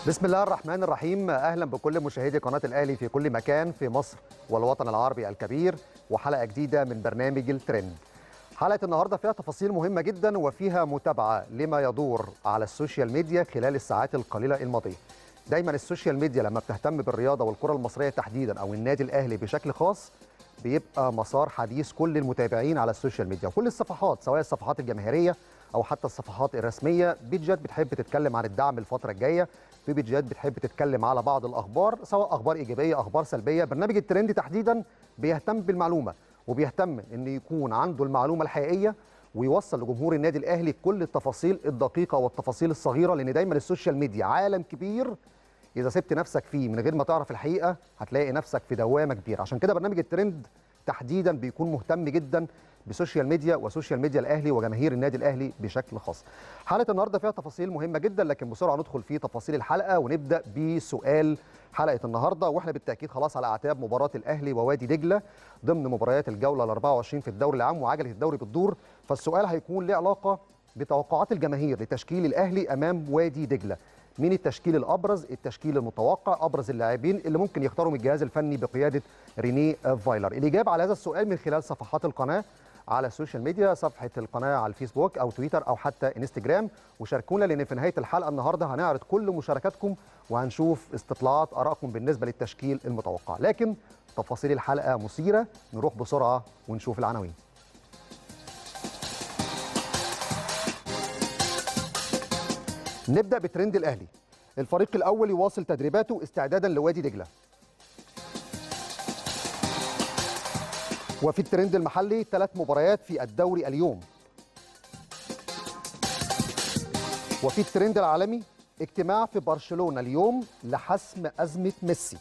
بسم الله الرحمن الرحيم اهلا بكل مشاهدي قناه الاهلي في كل مكان في مصر والوطن العربي الكبير وحلقه جديده من برنامج الترند حلقه النهارده فيها تفاصيل مهمه جدا وفيها متابعه لما يدور على السوشيال ميديا خلال الساعات القليله الماضيه دايما السوشيال ميديا لما بتهتم بالرياضه والكره المصريه تحديدا او النادي الاهلي بشكل خاص بيبقى مسار حديث كل المتابعين على السوشيال ميديا وكل الصفحات سواء الصفحات الجماهيريه او حتى الصفحات الرسميه بيجات بتحب تتكلم عن الدعم الفتره الجايه في بيجات بتحب تتكلم على بعض الاخبار سواء اخبار ايجابيه اخبار سلبيه برنامج الترند تحديدا بيهتم بالمعلومه وبيهتم ان يكون عنده المعلومه الحقيقيه ويوصل لجمهور النادي الاهلي كل التفاصيل الدقيقه والتفاصيل الصغيره لان دايما السوشيال ميديا عالم كبير اذا سبت نفسك فيه من غير ما تعرف الحقيقه هتلاقي نفسك في دوامه كبيره عشان كده برنامج الترند تحديدا بيكون مهتم جدا بسوشيال ميديا وسوشيال ميديا الاهلي وجماهير النادي الاهلي بشكل خاص. حلقه النهارده فيها تفاصيل مهمه جدا لكن بسرعه ندخل في تفاصيل الحلقه ونبدا بسؤال حلقه النهارده واحنا بالتاكيد خلاص على اعتاب مباراه الاهلي ووادي دجله ضمن مباريات الجوله ال 24 في الدوري العام وعجله الدوري بتدور فالسؤال هيكون له علاقه بتوقعات الجماهير لتشكيل الاهلي امام وادي دجله. مين التشكيل الابرز التشكيل المتوقع ابرز اللاعبين اللي ممكن يختاروا من الجهاز الفني بقياده ريني فايلر الاجابه على هذا السؤال من خلال صفحات القناه على السوشيال ميديا صفحه القناه على الفيسبوك او تويتر او حتى انستجرام وشاركونا لان في نهايه الحلقه النهارده هنعرض كل مشاركاتكم وهنشوف استطلاعات ارائكم بالنسبه للتشكيل المتوقع لكن تفاصيل الحلقه مثيره نروح بسرعه ونشوف العناوين نبدا بترند الاهلي الفريق الاول يواصل تدريباته استعدادا لوادي دجله وفي الترند المحلي ثلاث مباريات في الدوري اليوم وفي الترند العالمي اجتماع في برشلونة اليوم لحسم أزمة ميسي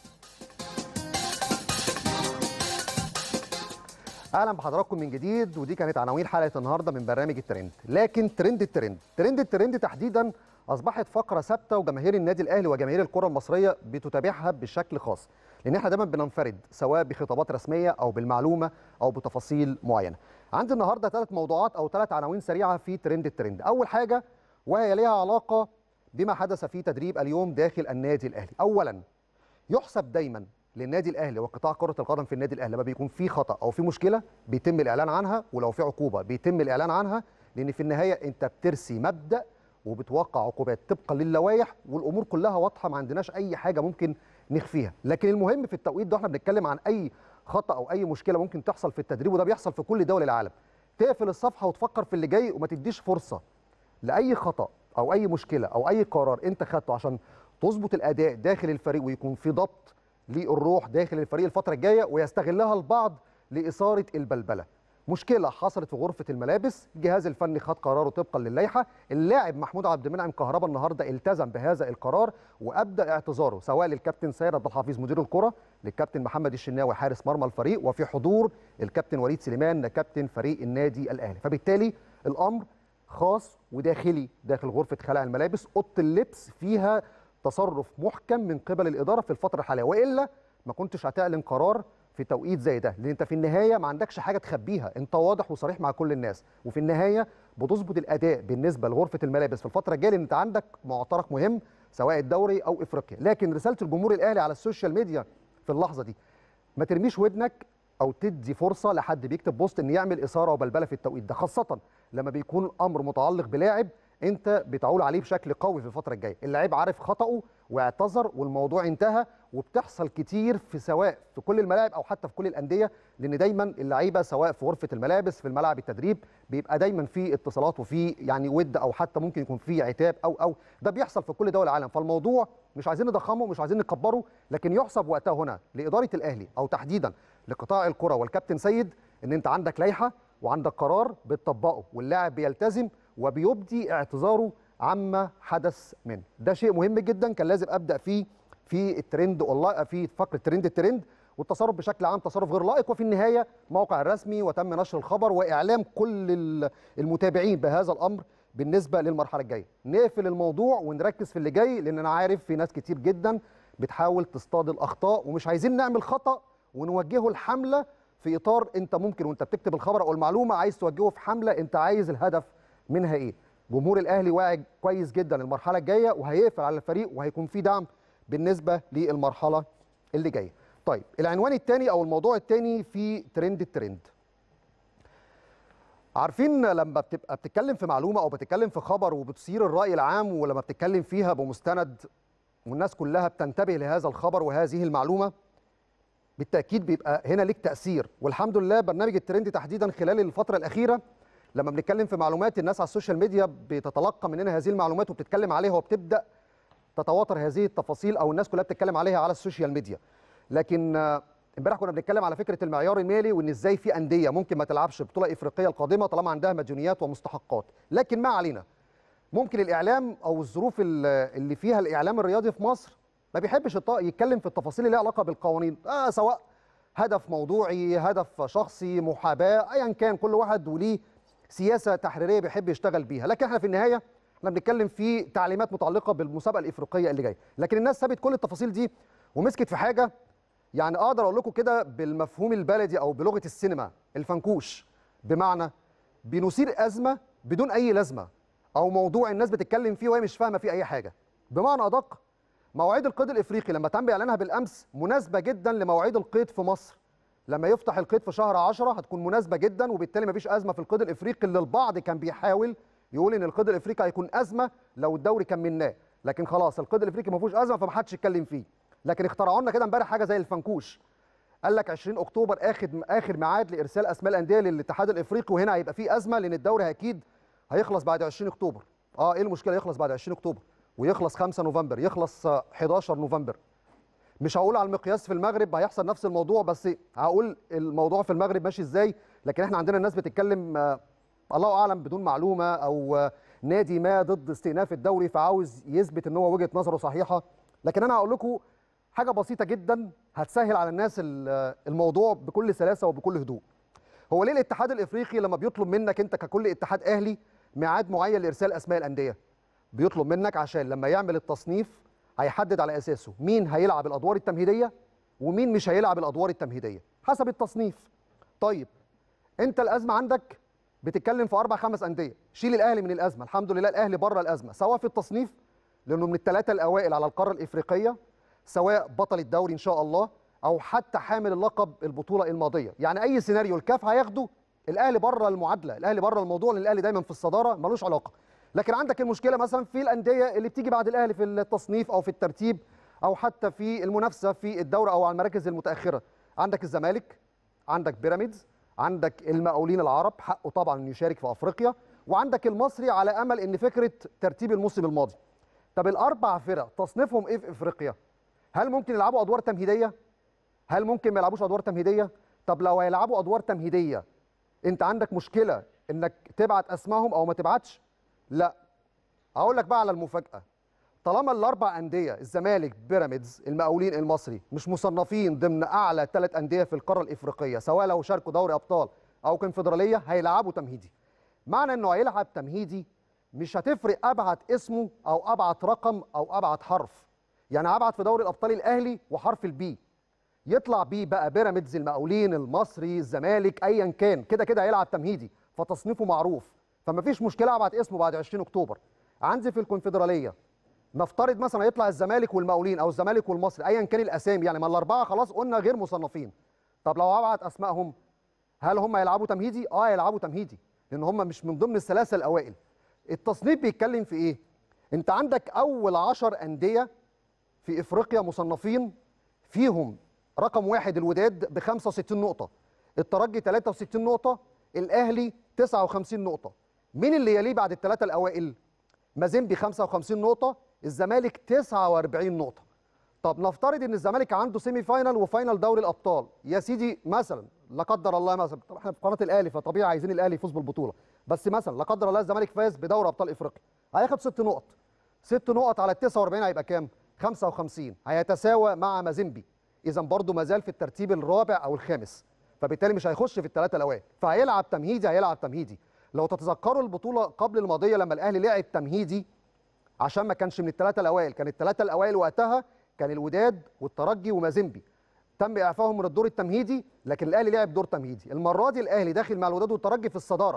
اهلا بحضراتكم من جديد ودي كانت عناوين حلقه النهارده من برنامج الترند لكن ترند الترند ترند الترند تحديدا اصبحت فقره ثابته وجماهير النادي الاهلي وجماهير الكره المصريه بتتابعها بشكل خاص لان احنا دايما بننفرد سواء بخطابات رسميه او بالمعلومه او بتفاصيل معينه عندي النهارده ثلاث موضوعات او ثلاث عناوين سريعه في ترند الترند اول حاجه وهي ليها علاقه بما حدث في تدريب اليوم داخل النادي الاهلي اولا يحسب دايما للنادي الاهلي وقطاع كره القدم في النادي الاهلي لما بيكون في خطا او في مشكله بيتم الاعلان عنها ولو في عقوبه بيتم الاعلان عنها لان في النهايه انت بترسي مبدا وبتوقع عقوبات طبقا للوائح والامور كلها واضحه ما عندناش اي حاجه ممكن نخفيها لكن المهم في التوقيت ده احنا بنتكلم عن اي خطا او اي مشكله ممكن تحصل في التدريب وده بيحصل في كل دول العالم تقفل الصفحه وتفكر في اللي جاي وما تديش فرصه لاي خطا او اي مشكله او اي قرار انت خدته عشان تظبط الاداء داخل الفريق ويكون في ضبط للروح داخل الفريق الفتره الجايه ويستغلها البعض لاثاره البلبله مشكله حصلت في غرفه الملابس الجهاز الفني خد قراره طبقا للائحه اللاعب محمود عبد المنعم كهربا النهارده التزم بهذا القرار وابدا اعتذاره سواء للكابتن سيد عبد الحفيظ مدير الكره للكابتن محمد الشناوي حارس مرمى الفريق وفي حضور الكابتن وليد سليمان كابتن فريق النادي الاهلي فبالتالي الامر خاص وداخلي داخل غرفه خلع الملابس اوضه اللبس فيها تصرف محكم من قبل الاداره في الفتره الحاليه والا ما كنتش هتعلن قرار في توقيت زي ده لان انت في النهايه ما عندكش حاجه تخبيها انت واضح وصريح مع كل الناس وفي النهايه بتظبط الاداء بالنسبه لغرفه الملابس في الفتره الجايه لان انت عندك معترك مهم سواء الدوري او افريقيا لكن رساله الجمهور الاهلي على السوشيال ميديا في اللحظه دي ما ترميش ودنك او تدي فرصه لحد بيكتب بوست ان يعمل اثاره وبلبله في التوقيت ده خاصه لما بيكون امر متعلق بلاعب انت بتعول عليه بشكل قوي في الفتره الجايه اللاعب عارف خطأه واعتذر والموضوع انتهى وبتحصل كتير في سواء في كل الملاعب او حتى في كل الانديه لان دايما اللعيبه سواء في غرفه الملابس في الملعب التدريب بيبقى دايما في اتصالات وفي يعني ود او حتى ممكن يكون في عتاب او او ده بيحصل في كل دول العالم فالموضوع مش عايزين نضخمه مش عايزين نكبره لكن يحسب وقتها هنا لاداره الاهلي او تحديدا لقطاع الكره والكابتن سيد ان انت عندك لائحه وعندك قرار بتطبقه واللاعب بيلتزم وبيبدي اعتذاره عما حدث منه ده شيء مهم جدا كان لازم ابدا فيه في الترند والله في فقره ترند الترند والتصرف بشكل عام تصرف غير لائق وفي النهايه موقع الرسمي وتم نشر الخبر واعلام كل المتابعين بهذا الامر بالنسبه للمرحله الجايه نقفل الموضوع ونركز في اللي جاي لان انا عارف في ناس كتير جدا بتحاول تصطاد الاخطاء ومش عايزين نعمل خطا ونوجهه الحمله في اطار انت ممكن وانت بتكتب الخبر او المعلومه عايز توجهه في حمله انت عايز الهدف منها ايه جمهور الاهلي واعي كويس جدا المرحله الجايه وهيقفل على الفريق وهيكون في دعم بالنسبه للمرحله اللي جايه طيب العنوان الثاني او الموضوع الثاني في ترند الترند عارفين لما بتبقى بتتكلم في معلومه او بتتكلم في خبر وبتثير الراي العام ولما بتتكلم فيها بمستند والناس كلها بتنتبه لهذا الخبر وهذه المعلومه بالتاكيد بيبقى هنا ليك تاثير والحمد لله برنامج الترند تحديدا خلال الفتره الاخيره لما بنتكلم في معلومات الناس على السوشيال ميديا بتتلقى مننا هذه المعلومات وبتتكلم عليها وبتبدا تتواتر هذه التفاصيل او الناس كلها بتتكلم عليها على السوشيال ميديا لكن امبارح كنا بنتكلم على فكره المعيار المالي وان ازاي في انديه ممكن ما تلعبش بطوله افريقيه القادمه طالما عندها مديونيات ومستحقات لكن ما علينا ممكن الاعلام او الظروف اللي فيها الاعلام الرياضي في مصر ما بيحبش يتكلم في التفاصيل اللي ليها علاقه بالقوانين آه سواء هدف موضوعي هدف شخصي محاباه ايا كان كل واحد وليه سياسه تحريريه بيحب يشتغل بيها لكن احنا في النهايه احنا بنتكلم في تعليمات متعلقه بالمسابقه الافريقيه اللي جايه لكن الناس سابت كل التفاصيل دي ومسكت في حاجه يعني اقدر اقول لكم كده بالمفهوم البلدي او بلغه السينما الفنكوش بمعنى بنثير ازمه بدون اي لازمه او موضوع الناس بتتكلم فيه وهي مش فاهمه فيه اي حاجه بمعنى ادق مواعيد القيد الافريقي لما تم اعلانها بالامس مناسبه جدا لمواعيد القيد في مصر لما يفتح القيد في شهر 10 هتكون مناسبه جدا وبالتالي مفيش ازمه في القيد الافريقي اللي البعض كان بيحاول يقول ان القيد الافريقي هيكون ازمه لو الدوري كان مناه لكن خلاص القيد الافريقي ما فيهوش ازمه فمحدش يتكلم فيه لكن اخترعوا لنا كده امبارح حاجه زي الفنكوش قال لك 20 اكتوبر اخر اخر ميعاد لارسال اسماء الانديه للاتحاد الافريقي وهنا هيبقى في ازمه لان الدوري اكيد هيخلص بعد 20 اكتوبر اه ايه المشكله يخلص بعد 20 اكتوبر ويخلص 5 نوفمبر يخلص 11 نوفمبر مش هقول على المقياس في المغرب هيحصل نفس الموضوع بس هقول الموضوع في المغرب ماشي ازاي لكن احنا عندنا الناس بتتكلم آه الله اعلم بدون معلومه او آه نادي ما ضد استئناف الدوري فعاوز يثبت ان هو وجهه نظره صحيحه لكن انا هقول لكم حاجه بسيطه جدا هتسهل على الناس الموضوع بكل سلاسه وبكل هدوء هو ليه الاتحاد الافريقي لما بيطلب منك انت ككل اتحاد اهلي ميعاد معين لارسال اسماء الانديه بيطلب منك عشان لما يعمل التصنيف هيحدد على اساسه مين هيلعب الادوار التمهيديه ومين مش هيلعب الادوار التمهيديه حسب التصنيف طيب انت الازمه عندك بتتكلم في اربع خمس انديه شيل الاهلي من الازمه الحمد لله الاهلي بره الازمه سواء في التصنيف لانه من الثلاثه الاوائل على القاره الافريقيه سواء بطل الدوري ان شاء الله او حتى حامل اللقب البطوله الماضيه يعني اي سيناريو الكاف هياخده الاهلي بره المعادله الاهلي بره الموضوع لان الاهلي دايما في الصداره ملوش علاقه لكن عندك المشكله مثلا في الانديه اللي بتيجي بعد الاهلي في التصنيف او في الترتيب او حتى في المنافسه في الدوري او على المراكز المتاخره عندك الزمالك عندك بيراميدز عندك المقاولين العرب حقه طبعا انه يشارك في افريقيا وعندك المصري على امل ان فكره ترتيب الموسم الماضي طب الاربع فرق تصنيفهم ايه في افريقيا هل ممكن يلعبوا ادوار تمهيديه هل ممكن ما يلعبوش ادوار تمهيديه طب لو هيلعبوا ادوار تمهيديه انت عندك مشكله انك تبعت اسمائهم او ما تبعتش لا هقول لك بقى على المفاجاه طالما الاربع انديه الزمالك بيراميدز المقاولين المصري مش مصنفين ضمن اعلى ثلاث انديه في القاره الافريقيه سواء لو شاركوا دوري ابطال او كونفدراليه هيلعبوا تمهيدي معنى انه هيلعب تمهيدي مش هتفرق ابعت اسمه او ابعت رقم او ابعت حرف يعني هبعت في دوري الابطال الاهلي وحرف البي يطلع بيه بقى بيراميدز المقاولين المصري الزمالك ايا كان كده كده هيلعب تمهيدي فتصنيفه معروف فما فيش مشكله ابعت اسمه بعد 20 اكتوبر عندي في الكونفدراليه نفترض مثلا يطلع الزمالك والمقاولين او الزمالك والمصري ايا كان الاسامي يعني ما الاربعه خلاص قلنا غير مصنفين طب لو هبعت اسمائهم هل هم يلعبوا تمهيدي اه يلعبوا تمهيدي لان هم مش من ضمن الثلاثه الاوائل التصنيف بيتكلم في ايه انت عندك اول 10 انديه في افريقيا مصنفين فيهم رقم واحد الوداد ب 65 نقطه الترجي 63 نقطه الاهلي 59 نقطه مين اللي يليه بعد الثلاثه الاوائل مازيمبي 55 نقطه الزمالك 49 نقطه طب نفترض ان الزمالك عنده سيمي فاينال وفاينال دوري الابطال يا سيدي مثلا لا قدر الله مثلا طب احنا في قناه الاهلي فطبيعي عايزين الاهلي يفوز بالبطوله بس مثلا لا قدر الله الزمالك فاز بدوري ابطال افريقيا هياخد ست نقط ست نقط على ال 49 هيبقى كام 55 هيتساوى مع مازيمبي اذا برضه ما زال في الترتيب الرابع او الخامس فبالتالي مش هيخش في الثلاثه الاوائل فهيلعب تمهيدي هيلعب تمهيدي لو تتذكروا البطوله قبل الماضيه لما الاهلي لعب تمهيدي عشان ما كانش من الثلاثه الاوائل كان الثلاثه الاوائل وقتها كان الوداد والترجي ومازيمبي تم اعفائهم من الدور التمهيدي لكن الاهلي لعب دور تمهيدي المره دي الاهلي داخل مع الوداد والترجي في الصداره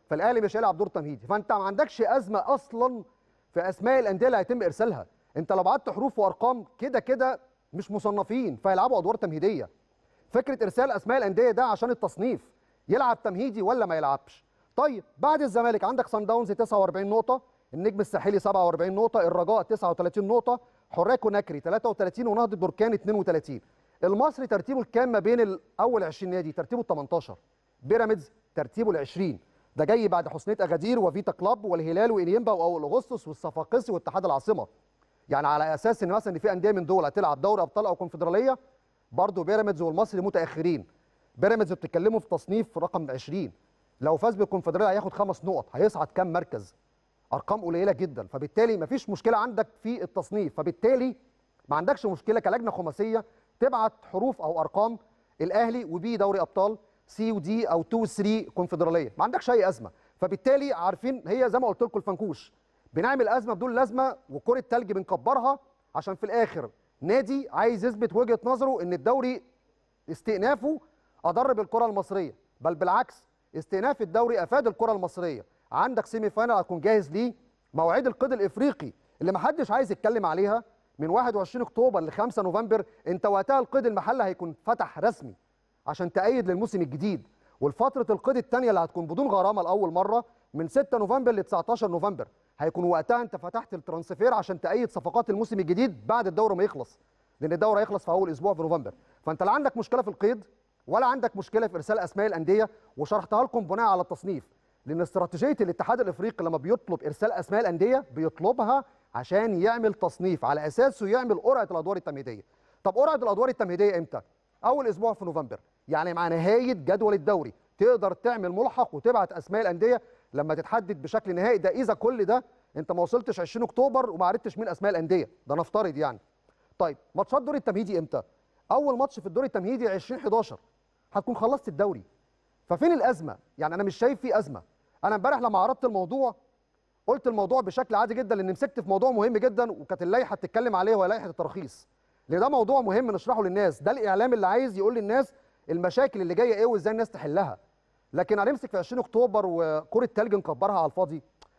فالاهلي مش هيلعب دور تمهيدي فانت ما عندكش ازمه اصلا في اسماء الانديه اللي هيتم ارسالها انت لو بعت حروف وارقام كده كده مش مصنفين فيلعبوا ادوار تمهيديه فكره ارسال اسماء الانديه ده عشان التصنيف يلعب تمهيدي ولا ما يلعبش طيب بعد الزمالك عندك سان داونز 49 نقطه النجم الساحلي 47 نقطه الرجاء 39 نقطه حراك كوناكري 33 ونهضه بركان 32 المصري ترتيبه الكام ما بين الاول 20 نادي ترتيبه ال 18 بيراميدز ترتيبه ال 20 ده جاي بعد حسنيه اجادير وفيتا كلاب والهلال وانيمبا واول اغسطس والصفاقسي واتحاد العاصمه يعني على اساس ان مثلا ان في انديه من دول هتلعب دوري ابطال او كونفدراليه برضه بيراميدز والمصري متاخرين بيراميدز بتتكلموا في تصنيف رقم 20 لو فاز بالكونفدراليه هياخد خمس نقط هيصعد كام مركز ارقام قليله جدا فبالتالي مفيش مشكله عندك في التصنيف فبالتالي ما عندكش مشكله كلجنه خماسيه تبعت حروف او ارقام الاهلي وبي دوري ابطال سي ودي او 2 3 كونفدراليه ما عندكش اي ازمه فبالتالي عارفين هي زي ما قلت لكم الفنكوش بنعمل ازمه بدون لازمه وكره تلج بنكبرها عشان في الاخر نادي عايز يثبت وجهه نظره ان الدوري استئنافه اضر بالكره المصريه بل بالعكس استئناف الدوري افاد الكره المصريه عندك سيمي فاينل هتكون جاهز ليه مواعيد القيد الافريقي اللي ما حدش عايز يتكلم عليها من 21 اكتوبر ل 5 نوفمبر انت وقتها القيد المحلي هيكون فتح رسمي عشان تأيد للموسم الجديد والفتره القيد الثانيه اللي هتكون بدون غرامه لاول مره من 6 نوفمبر ل 19 نوفمبر هيكون وقتها انت فتحت الترانسفير عشان تأيد صفقات الموسم الجديد بعد الدوري ما يخلص لان الدوري هيخلص في اول اسبوع في نوفمبر فانت لا عندك مشكله في القيد ولا عندك مشكله في ارسال اسماء الانديه وشرحتها لكم بناء على التصنيف لان استراتيجيه الاتحاد الافريقي لما بيطلب ارسال اسماء الانديه بيطلبها عشان يعمل تصنيف على اساسه يعمل قرعه الادوار التمهيديه طب قرعه الادوار التمهيديه امتى اول اسبوع في نوفمبر يعني مع نهايه جدول الدوري تقدر تعمل ملحق وتبعت اسماء الانديه لما تتحدد بشكل نهائي ده اذا كل ده انت ما وصلتش 20 اكتوبر وما عرفتش مين اسماء الانديه ده نفترض يعني طيب ماتشات دور التمهيدي امتى اول ماتش في الدور التمهيدي 20 11 هتكون خلصت الدوري ففين الازمه يعني انا مش شايف في ازمه انا امبارح لما عرضت الموضوع قلت الموضوع بشكل عادي جدا لان مسكت في موضوع مهم جدا وكانت اللائحه بتتكلم عليه وهي لائحه الترخيص لان ده موضوع مهم نشرحه للناس ده الاعلام اللي عايز يقول للناس المشاكل اللي جايه ايه وازاي الناس تحلها لكن هنمسك في 20 اكتوبر وكره تلج نكبرها على الفاضي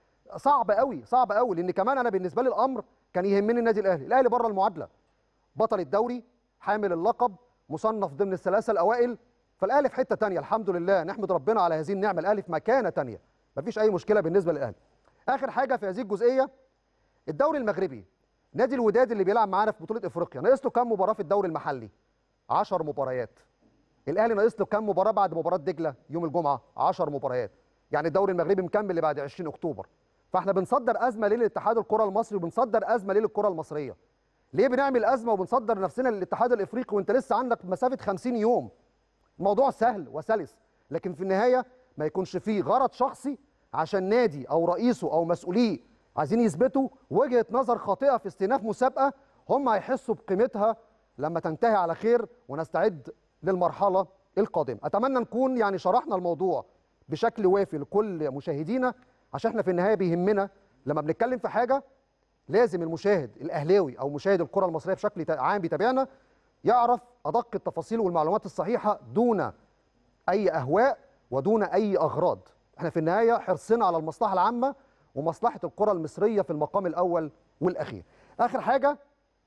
صعب قوي صعب قوي لان كمان انا بالنسبه لي الامر كان يهمني النادي الاهلي الاهلي بره المعادله بطل الدوري حامل اللقب مصنف ضمن الثلاثه الاوائل فالاهلي في حته ثانيه الحمد لله نحمد ربنا على هذه النعمه الاهلي في مكانه ثانيه مفيش اي مشكله بالنسبه للاهلي اخر حاجه في هذه الجزئيه الدوري المغربي نادي الوداد اللي بيلعب معانا في بطوله افريقيا ناقص له كام مباراه في الدوري المحلي 10 مباريات الاهلي ناقص له كام مباراه بعد مباراه دجله يوم الجمعه 10 مباريات يعني الدوري المغربي مكمل لبعد 20 اكتوبر فاحنا بنصدر ازمه ليه للاتحاد الكره المصري وبنصدر ازمه ليه للكره المصريه ليه بنعمل ازمه وبنصدر نفسنا للاتحاد الافريقي وانت لسه عندك مسافه 50 يوم الموضوع سهل وسلس لكن في النهايه ما يكونش فيه غرض شخصي عشان نادي او رئيسه او مسؤوليه عايزين يثبتوا وجهه نظر خاطئه في استئناف مسابقه هم هيحسوا بقيمتها لما تنتهي على خير ونستعد للمرحله القادمه اتمنى نكون يعني شرحنا الموضوع بشكل وافي لكل مشاهدينا عشان احنا في النهايه بيهمنا لما بنتكلم في حاجه لازم المشاهد الاهلاوي او مشاهد الكره المصريه بشكل عام بيتابعنا يعرف ادق التفاصيل والمعلومات الصحيحه دون اي اهواء ودون اي اغراض احنا في النهايه حرصنا على المصلحه العامه ومصلحه الكره المصريه في المقام الاول والاخير اخر حاجه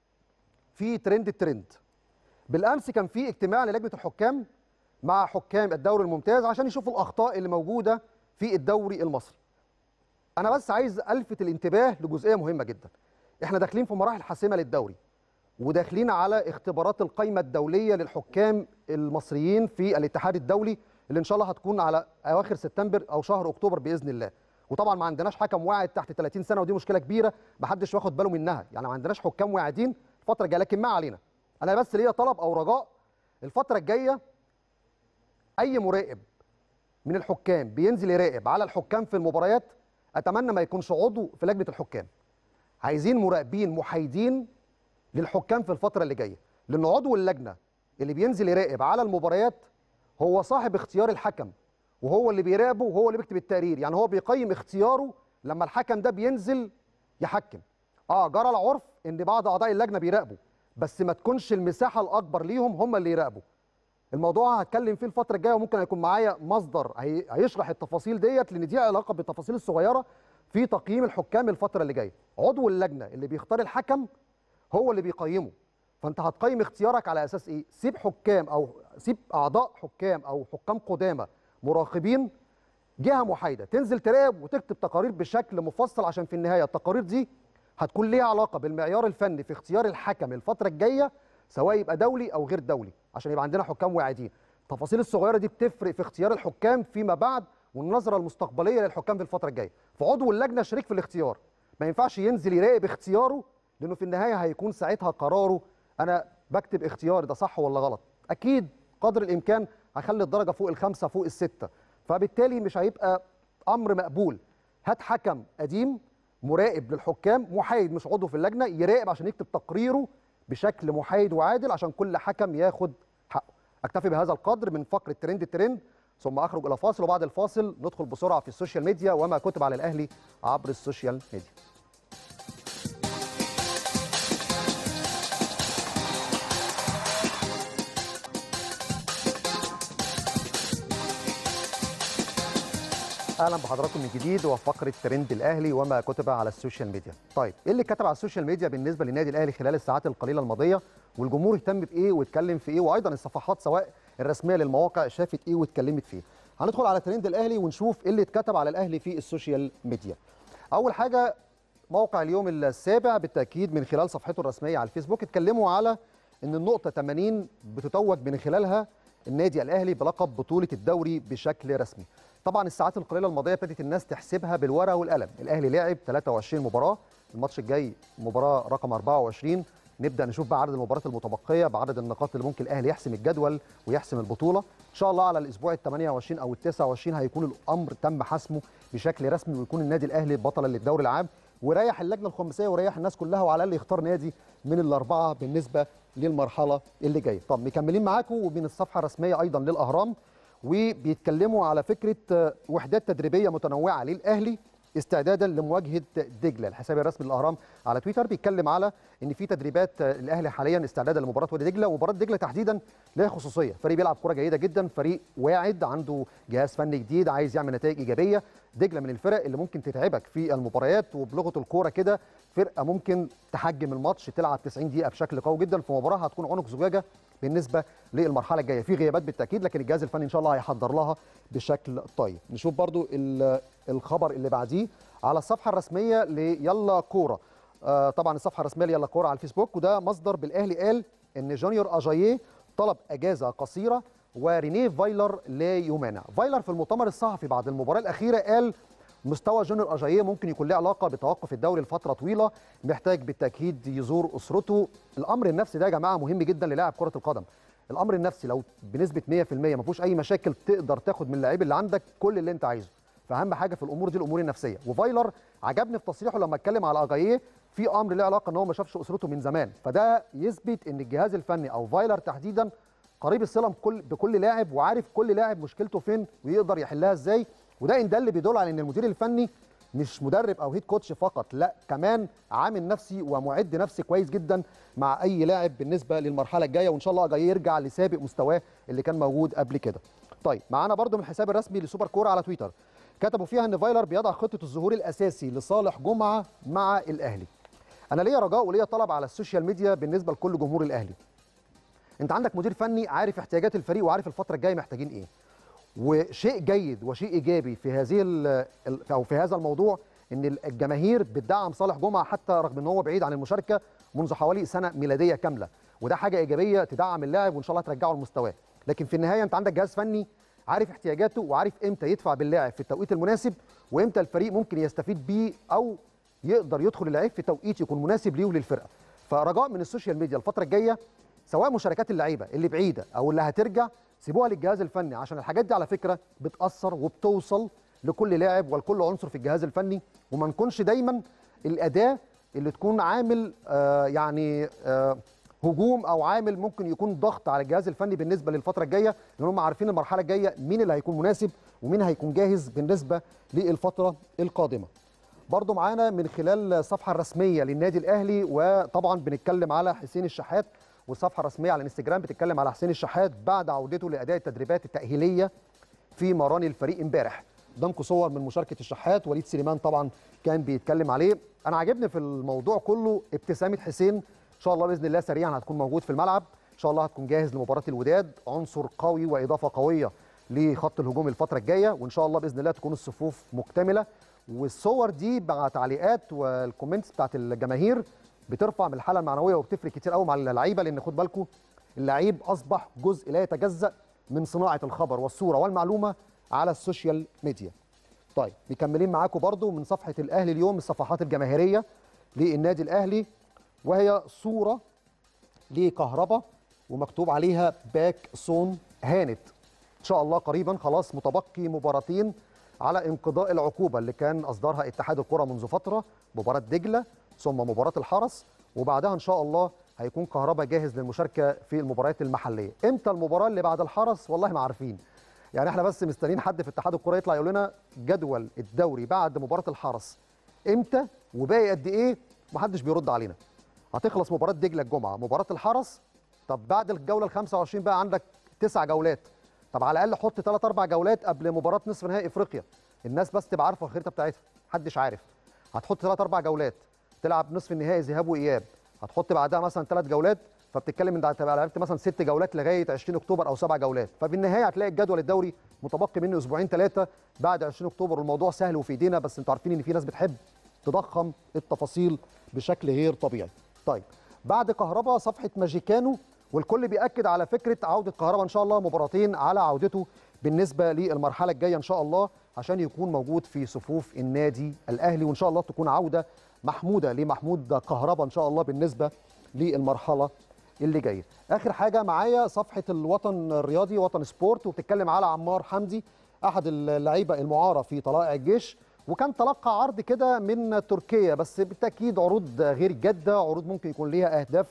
في ترند الترند بالامس كان في اجتماع للجنه الحكام مع حكام الدوري الممتاز عشان يشوفوا الاخطاء اللي موجوده في الدوري المصري انا بس عايز الفت الانتباه لجزئيه مهمه جدا احنا داخلين في مراحل حاسمه للدوري وداخلين على اختبارات القائمه الدوليه للحكام المصريين في الاتحاد الدولي اللي ان شاء الله هتكون على اواخر سبتمبر او شهر اكتوبر باذن الله وطبعا ما عندناش حكم واعد تحت 30 سنه ودي مشكله كبيره ما حدش واخد باله منها يعني ما عندناش حكام واعدين الفتره الجايه لكن ما علينا انا بس ليا طلب او رجاء الفتره الجايه اي مراقب من الحكام بينزل يراقب على الحكام في المباريات اتمنى ما يكونش عضو في لجنه الحكام عايزين مراقبين محايدين للحكام في الفتره اللي جايه لان عضو اللجنه اللي بينزل يراقب على المباريات هو صاحب اختيار الحكم وهو اللي بيراقبه وهو اللي بيكتب التقرير يعني هو بيقيم اختياره لما الحكم ده بينزل يحكم اه جرى العرف ان بعض اعضاء اللجنه بيراقبوا بس ما تكونش المساحه الاكبر ليهم هم اللي يراقبوا الموضوع هتكلم فيه الفتره الجايه وممكن هيكون معايا مصدر هي- هيشرح التفاصيل ديت لان دي علاقه بالتفاصيل الصغيره في تقييم الحكام الفتره اللي جايه عضو اللجنه اللي بيختار الحكم هو اللي بيقيمه فانت هتقيم اختيارك على اساس ايه سيب حكام او سيب اعضاء حكام او حكام قدامى مراقبين جهه محايده تنزل تراقب وتكتب تقارير بشكل مفصل عشان في النهايه التقارير دي هتكون ليها علاقه بالمعيار الفني في اختيار الحكم الفتره الجايه سواء يبقى دولي او غير دولي عشان يبقى عندنا حكام واعدين التفاصيل الصغيره دي بتفرق في اختيار الحكام فيما بعد والنظره المستقبليه للحكام في الفتره الجايه فعضو اللجنه شريك في الاختيار ما ينفعش ينزل يراقب اختياره لانه في النهايه هيكون ساعتها قراره انا بكتب اختياري ده صح ولا غلط اكيد قدر الامكان هخلي الدرجه فوق الخمسه فوق السته فبالتالي مش هيبقى امر مقبول هات حكم قديم مراقب للحكام محايد مش عضو في اللجنه يراقب عشان يكتب تقريره بشكل محايد وعادل عشان كل حكم ياخد حقه اكتفي بهذا القدر من فقره ترند الترند ثم اخرج الى فاصل وبعد الفاصل ندخل بسرعه في السوشيال ميديا وما كتب على الاهلي عبر السوشيال ميديا اهلا بحضراتكم من جديد وفقره ترند الاهلي وما كتب على السوشيال ميديا. طيب ايه اللي كتب على السوشيال ميديا بالنسبه للنادي الاهلي خلال الساعات القليله الماضيه والجمهور اهتم بايه واتكلم في ايه وايضا الصفحات سواء الرسميه للمواقع شافت ايه واتكلمت فيه. هندخل على ترند الاهلي ونشوف ايه اللي اتكتب على الاهلي في السوشيال ميديا. اول حاجه موقع اليوم السابع بالتاكيد من خلال صفحته الرسميه على الفيسبوك اتكلموا على ان النقطه 80 بتتوج من خلالها النادي الاهلي بلقب بطوله الدوري بشكل رسمي. طبعا الساعات القليله الماضيه ابتدت الناس تحسبها بالورقه والقلم الاهلي لعب 23 مباراه الماتش الجاي مباراه رقم 24 نبدا نشوف بقى عدد المباريات المتبقيه بعدد النقاط اللي ممكن الاهلي يحسم الجدول ويحسم البطوله ان شاء الله على الاسبوع ال 28 او ال 29 هيكون الامر تم حسمه بشكل رسمي ويكون النادي الاهلي بطلا للدوري العام ويريح اللجنه الخماسيه ويريح الناس كلها وعلى الاقل يختار نادي من الاربعه بالنسبه للمرحله اللي جايه طب مكملين معاكم ومن الصفحه الرسميه ايضا للاهرام وبيتكلموا على فكره آه، وحدات تدريبيه متنوعه للاهلي استعدادا لمواجهه دجله الحساب الرسمي للاهرام على تويتر بيتكلم على ان في تدريبات آه، الاهلي حاليا استعدادا لمباراه وادي دجله ومباراه دجله تحديدا لها خصوصيه فريق بيلعب كره جيده جدا فريق واعد عنده جهاز فني جديد عايز يعمل نتائج ايجابيه دجله من الفرق اللي ممكن تتعبك في المباريات وبلغه الكوره كده فرقه ممكن تحجم الماتش تلعب 90 دقيقه بشكل قوي جدا في مباراه هتكون عنق زجاجه بالنسبه للمرحله الجايه في غيابات بالتاكيد لكن الجهاز الفني ان شاء الله هيحضر لها بشكل طيب نشوف برضو ال- الخبر اللي بعديه على الصفحه الرسميه ليلا كوره آه طبعا الصفحه الرسميه ليلا كوره على الفيسبوك وده مصدر بالاهلي قال ان جونيور اجاييه طلب اجازه قصيره ورينيه فايلر لا يمانع فايلر في المؤتمر الصحفي بعد المباراه الاخيره قال مستوى جونيور اجاييه ممكن يكون له علاقه بتوقف الدوري لفتره طويله محتاج بالتاكيد يزور اسرته الامر النفسي ده يا جماعه مهم جدا للاعب كره القدم الامر النفسي لو بنسبه 100% ما فيهوش اي مشاكل تقدر تاخد من اللعيب اللي عندك كل اللي انت عايزه فاهم حاجه في الامور دي الامور النفسيه وفايلر عجبني في تصريحه لما اتكلم على اجاييه في امر له علاقه ان هو ما شافش اسرته من زمان فده يثبت ان الجهاز الفني او فايلر تحديدا قريب الصله بكل بكل لاعب وعارف كل لاعب مشكلته فين ويقدر يحلها ازاي وده ان ده اللي بيدل على ان المدير الفني مش مدرب او هيد كوتش فقط لا كمان عامل نفسي ومعد نفسي كويس جدا مع اي لاعب بالنسبه للمرحله الجايه وان شاء الله جاي يرجع لسابق مستواه اللي كان موجود قبل كده طيب معانا برضو من الحساب الرسمي لسوبر كوره على تويتر كتبوا فيها ان فايلر بيضع خطه الظهور الاساسي لصالح جمعه مع الاهلي انا ليا رجاء وليا طلب على السوشيال ميديا بالنسبه لكل جمهور الاهلي انت عندك مدير فني عارف احتياجات الفريق وعارف الفتره الجايه محتاجين ايه وشيء جيد وشيء ايجابي في هذه ال- ال- او في هذا الموضوع ان الجماهير بتدعم صالح جمعه حتى رغم ان هو بعيد عن المشاركه منذ حوالي سنه ميلاديه كامله وده حاجه ايجابيه تدعم اللاعب وان شاء الله ترجعه لمستواه لكن في النهايه انت عندك جهاز فني عارف احتياجاته وعارف امتى يدفع باللاعب في التوقيت المناسب وامتى الفريق ممكن يستفيد بيه او يقدر يدخل اللعيب في توقيت يكون مناسب ليه وللفرقه فرجاء من السوشيال ميديا الفتره الجايه سواء مشاركات اللعيبه اللي بعيده او اللي هترجع سيبوها للجهاز الفني عشان الحاجات دي على فكره بتاثر وبتوصل لكل لاعب ولكل عنصر في الجهاز الفني وما نكونش دايما الاداه اللي تكون عامل آه يعني آه هجوم او عامل ممكن يكون ضغط على الجهاز الفني بالنسبه للفتره الجايه لان هم عارفين المرحله الجايه مين اللي هيكون مناسب ومين هيكون جاهز بالنسبه للفتره القادمه برضو معانا من خلال الصفحه الرسميه للنادي الاهلي وطبعا بنتكلم على حسين الشحات والصفحه الرسميه على الانستجرام بتتكلم على حسين الشحات بعد عودته لاداء التدريبات التاهيليه في مران الفريق امبارح قدامكم صور من مشاركه الشحات وليد سليمان طبعا كان بيتكلم عليه انا عاجبني في الموضوع كله ابتسامه حسين ان شاء الله باذن الله سريعا هتكون موجود في الملعب ان شاء الله هتكون جاهز لمباراه الوداد عنصر قوي واضافه قويه لخط الهجوم الفتره الجايه وان شاء الله باذن الله تكون الصفوف مكتمله والصور دي مع تعليقات والكومنتس بتاعت الجماهير بترفع من الحاله المعنويه وبتفرق كتير قوي مع اللعيبه لان خد بالكم اللعيب اصبح جزء لا يتجزا من صناعه الخبر والصوره والمعلومه على السوشيال ميديا. طيب مكملين معاكم برضو من صفحه الاهلي اليوم الصفحات الجماهيريه للنادي الاهلي وهي صوره لكهربا ومكتوب عليها باك سون هانت ان شاء الله قريبا خلاص متبقي مباراتين على انقضاء العقوبه اللي كان اصدرها اتحاد الكره منذ فتره مباراه دجله ثم مباراه الحرس وبعدها ان شاء الله هيكون كهربا جاهز للمشاركه في المباريات المحليه امتى المباراه اللي بعد الحرس والله ما عارفين يعني احنا بس مستنيين حد في اتحاد الكره يطلع يقول لنا جدول الدوري بعد مباراه الحرس امتى وباقي قد ايه محدش بيرد علينا هتخلص مباراه دجله الجمعه مباراه الحرس طب بعد الجوله ال 25 بقى عندك تسع جولات طب على الاقل حط ثلاث اربع جولات قبل مباراه نصف نهائي افريقيا الناس بس تبقى عارفه الخريطه بتاعتها محدش عارف هتحط ثلاث اربع جولات تلعب نصف النهائي ذهاب واياب هتحط بعدها مثلا ثلاث جولات فبتتكلم ان هتبقى لعبت مثلا ست جولات لغايه 20 اكتوبر او سبع جولات ففي النهايه هتلاقي الجدول الدوري متبقي منه اسبوعين ثلاثه بعد 20 اكتوبر والموضوع سهل وفي ايدينا بس انتوا عارفين ان في ناس بتحب تضخم التفاصيل بشكل غير طبيعي. طيب بعد كهربا صفحه ماجيكانو والكل بياكد على فكره عوده كهربا ان شاء الله مباراتين على عودته بالنسبه للمرحله الجايه ان شاء الله عشان يكون موجود في صفوف النادي الاهلي وان شاء الله تكون عوده محموده لمحمود كهربا ان شاء الله بالنسبه للمرحله اللي جايه. اخر حاجه معايا صفحه الوطن الرياضي وطن سبورت وبتتكلم على عمار حمدي احد اللعيبه المعاره في طلائع الجيش وكان تلقى عرض كده من تركيا بس بالتاكيد عروض غير جاده عروض ممكن يكون ليها اهداف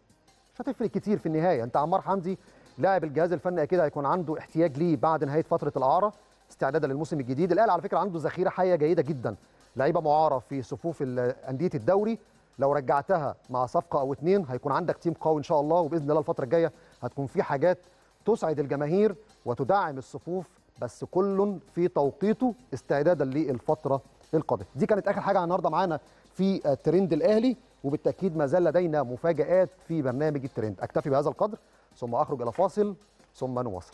مش هتفرق كتير في النهايه انت عمار حمدي لاعب الجهاز الفني اكيد هيكون عنده احتياج ليه بعد نهايه فتره الاعاره استعدادا للموسم الجديد الاهلي على فكره عنده ذخيره حيه جيده جدا لعيبه معاره في صفوف انديه الدوري لو رجعتها مع صفقه او اتنين هيكون عندك تيم قوي ان شاء الله وباذن الله الفتره الجايه هتكون في حاجات تسعد الجماهير وتدعم الصفوف بس كل في توقيته استعدادا للفتره القادمه دي كانت اخر حاجه النهارده معانا في ترند الاهلي وبالتاكيد ما زال لدينا مفاجات في برنامج الترند اكتفي بهذا القدر ثم اخرج الى فاصل ثم نواصل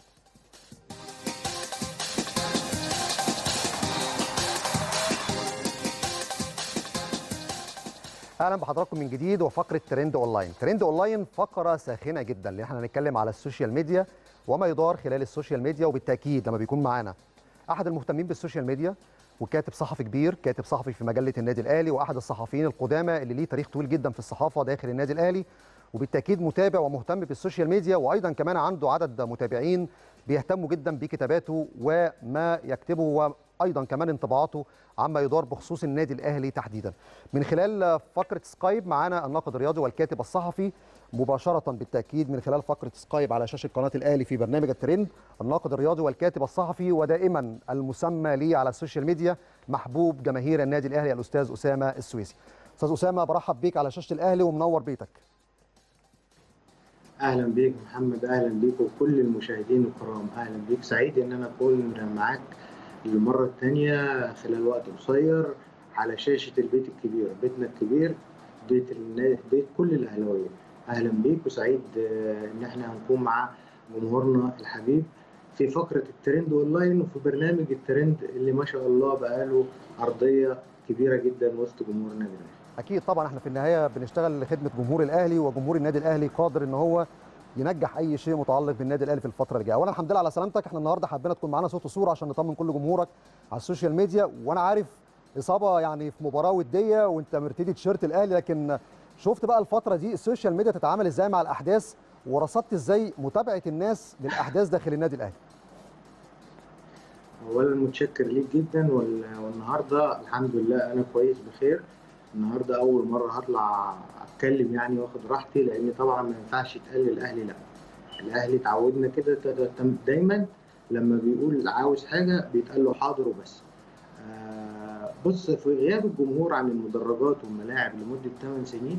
اهلا بحضراتكم من جديد وفقره ترند اونلاين ترند اونلاين فقره ساخنه جدا اللي احنا هنتكلم على السوشيال ميديا وما يدار خلال السوشيال ميديا وبالتاكيد لما بيكون معانا احد المهتمين بالسوشيال ميديا وكاتب صحفي كبير كاتب صحفي في مجله النادي الاهلي واحد الصحفيين القدامى اللي ليه تاريخ طويل جدا في الصحافه داخل النادي الاهلي وبالتاكيد متابع ومهتم بالسوشيال ميديا وايضا كمان عنده عدد متابعين بيهتموا جدا بكتاباته وما يكتبه وايضا كمان انطباعاته عما يدار بخصوص النادي الاهلي تحديدا. من خلال فقره سكايب معانا الناقد الرياضي والكاتب الصحفي مباشره بالتاكيد من خلال فقره سكايب على شاشه قناه الاهلي في برنامج الترند الناقد الرياضي والكاتب الصحفي ودائما المسمى لي على السوشيال ميديا محبوب جماهير النادي الاهلي الاستاذ اسامه السويسي. استاذ اسامه برحب بيك على شاشه الاهلي ومنور بيتك. اهلا بيك محمد اهلا بيك وكل المشاهدين الكرام اهلا بيك سعيد ان انا اكون معاك للمره الثانيه خلال وقت قصير على شاشه البيت الكبير بيتنا الكبير بيت النا... بيت كل الاهلاويه اهلا بيك وسعيد ان احنا هنكون مع جمهورنا الحبيب في فقره الترند اونلاين وفي برنامج الترند اللي ما شاء الله بقاله ارضيه كبيره جدا وسط جمهور النادي الاهلي اكيد طبعا احنا في النهايه بنشتغل لخدمه جمهور الاهلي وجمهور النادي الاهلي قادر ان هو ينجح اي شيء متعلق بالنادي الاهلي في الفتره اللي جايه اولا الحمد لله على سلامتك احنا النهارده حبينا تكون معانا صوت وصوره عشان نطمن كل جمهورك على السوشيال ميديا وانا عارف اصابه يعني في مباراه وديه وانت مرتدي تيشيرت الاهلي لكن شفت بقى الفتره دي السوشيال ميديا تتعامل ازاي مع الاحداث ورصدت ازاي متابعه الناس للاحداث داخل النادي الاهلي اولا متشكر ليك جدا والنهارده الحمد لله انا كويس بخير النهارده اول مره هطلع اتكلم يعني واخد راحتي لان طبعا ما ينفعش يتقال للاهلي لا الاهلي اتعودنا كده دايما لما بيقول عاوز حاجه بيتقال له حاضر وبس آه بص في غياب الجمهور عن المدرجات والملاعب لمده 8 سنين